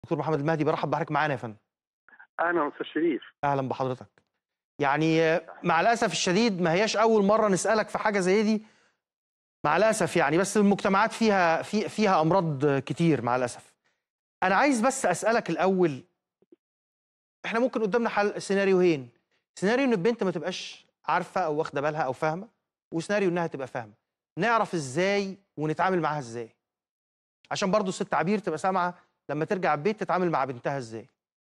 دكتور محمد المهدي برحب بحضرتك معانا يا فندم اهلا استاذ شريف اهلا بحضرتك يعني آه، مع الاسف الشديد ما هياش اول مره نسالك في حاجه زي دي مع الاسف يعني بس المجتمعات فيها في فيها امراض آه، كتير مع الاسف انا عايز بس اسالك الاول احنا ممكن قدامنا حل سيناريوهين سيناريو ان البنت ما تبقاش عارفه او واخده بالها او فاهمه وسيناريو انها تبقى فاهمه نعرف ازاي ونتعامل معاها ازاي عشان برضو الست عبير تبقى سامعه لما ترجع البيت تتعامل مع بنتها ازاي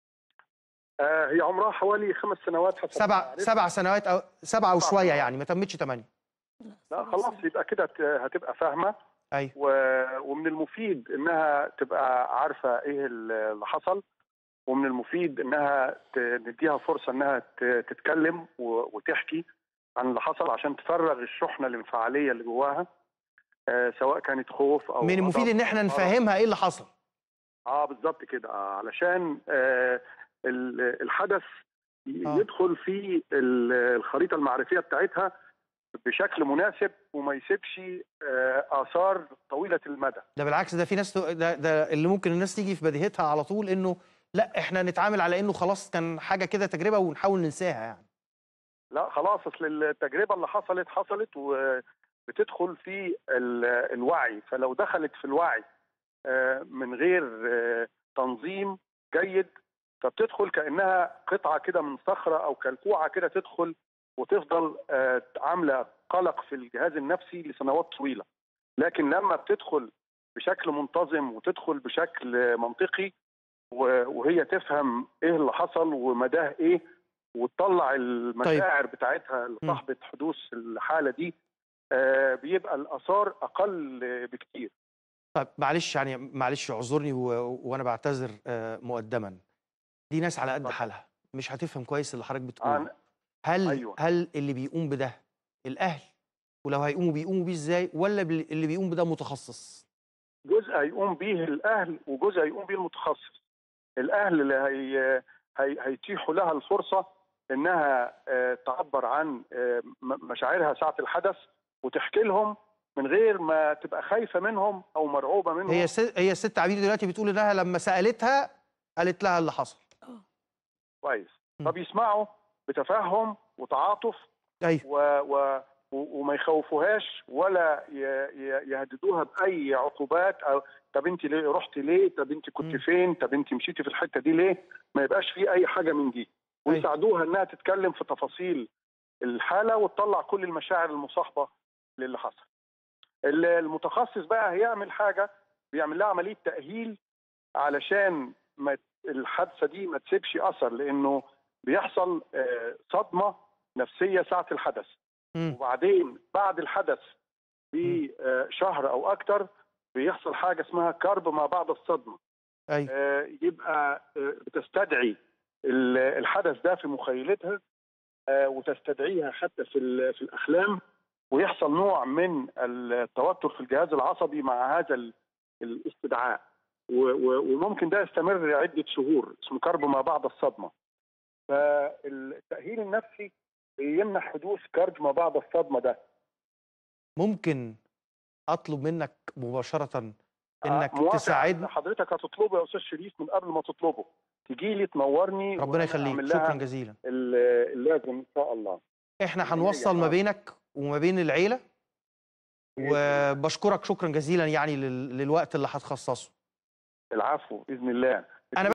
آه هي عمرها حوالي خمس سنوات حسب ما سبع عرفت. سبع سنوات او سبعه وشويه يعني ما تمتش ثمانيه لا خلاص يبقى كده ت- هتبقى فاهمه ايوه و- ومن المفيد انها تبقى عارفه ايه اللي حصل ومن المفيد انها ت- نديها فرصه انها ت- تتكلم و- وتحكي عن اللي حصل عشان تفرغ الشحنه الانفعاليه اللي جواها آه سواء كانت خوف او من المفيد غضب ان احنا أو مرض. نفهمها ايه اللي حصل اه بالظبط كده آه علشان آه ال- الحدث ي- آه. يدخل في ال- الخريطه المعرفيه بتاعتها بشكل مناسب وما يسيبش آه اثار طويله المدى ده بالعكس ده في ناس تو- ده, ده اللي ممكن الناس تيجي في بديهتها على طول انه لا احنا نتعامل على انه خلاص كان حاجه كده تجربه ونحاول ننساها يعني لا خلاص اصل التجربه اللي حصلت حصلت وبتدخل في ال- الوعي فلو دخلت في الوعي آه، من غير آه، تنظيم جيد فبتدخل كانها قطعه كده من صخره او كلكوعه كده تدخل وتفضل آه، عامله قلق في الجهاز النفسي لسنوات طويله لكن لما بتدخل بشكل منتظم وتدخل بشكل آه، منطقي و- وهي تفهم ايه اللي حصل ومداه ايه وتطلع المشاعر بتاعتها لصاحبه حدوث الحاله دي آه، بيبقى الاثار اقل آه، بكتير طيب معلش يعني معلش اعذرني و... وانا بعتذر آه، مقدما دي ناس على قد اتفضل. حالها مش هتفهم كويس اللي حضرتك بتقوله أنا- هل أيوة. هل اللي بيقوم بده الاهل ولو هيقوموا بيقوموا بيه ازاي ولا بال- اللي بيقوم بده متخصص جزء هيقوم به الاهل وجزء هيقوم به المتخصص الاهل اللي هي هي هيتيحوا لها الفرصه انها آه، تعبر عن آه، م- مشاعرها ساعه الحدث وتحكي لهم من غير ما تبقى خايفه منهم او مرعوبه منهم هي ست هي الست عبير دلوقتي بتقول انها لما سالتها قالت لها اللي حصل كويس م. فبيسمعوا بتفهم وتعاطف ايوه و و و- وما يخوفوهاش ولا ي- ي- يهددوها باي عقوبات او طب انت ليه رحتي ليه؟ طب انت كنت مم. فين؟ طب انت مشيتي في الحته دي ليه؟ ما يبقاش في اي حاجه من دي ويساعدوها انها تتكلم في تفاصيل الحاله وتطلع كل المشاعر المصاحبه للي حصل. ال- المتخصص بقى هيعمل حاجه بيعمل لها عمليه تاهيل علشان ما الحادثه دي ما تسيبش اثر لانه بيحصل آه، صدمه نفسيه ساعه الحدث. مم. وبعدين بعد الحدث بشهر او اكتر بيحصل حاجه اسمها كرب ما بعد الصدمه ايوه آه، يبقى آه، بتستدعي ال- الحدث ده في مخيلتها آه، وتستدعيها حتى في ال- في الاحلام ويحصل نوع من التوتر في الجهاز العصبي مع هذا ال- الاستدعاء و- و- وممكن ده يستمر عده شهور اسمه كرب ما بعد الصدمه فالتاهيل النفسي يمنع حدوث كرب ما بعد الصدمه ده ممكن اطلب منك مباشره انك موافق. تساعدني حضرتك هتطلبه يا استاذ شريف من قبل ما تطلبه تجي لي تنورني ربنا وأنا يخليك أعمل شكرا لها جزيلا ال- اللازم ان شاء الله احنا بإذن هنوصل الله. ما بينك وما بين العيله بإذن الله. وبشكرك شكرا جزيلا يعني لل- للوقت اللي هتخصصه العفو باذن الله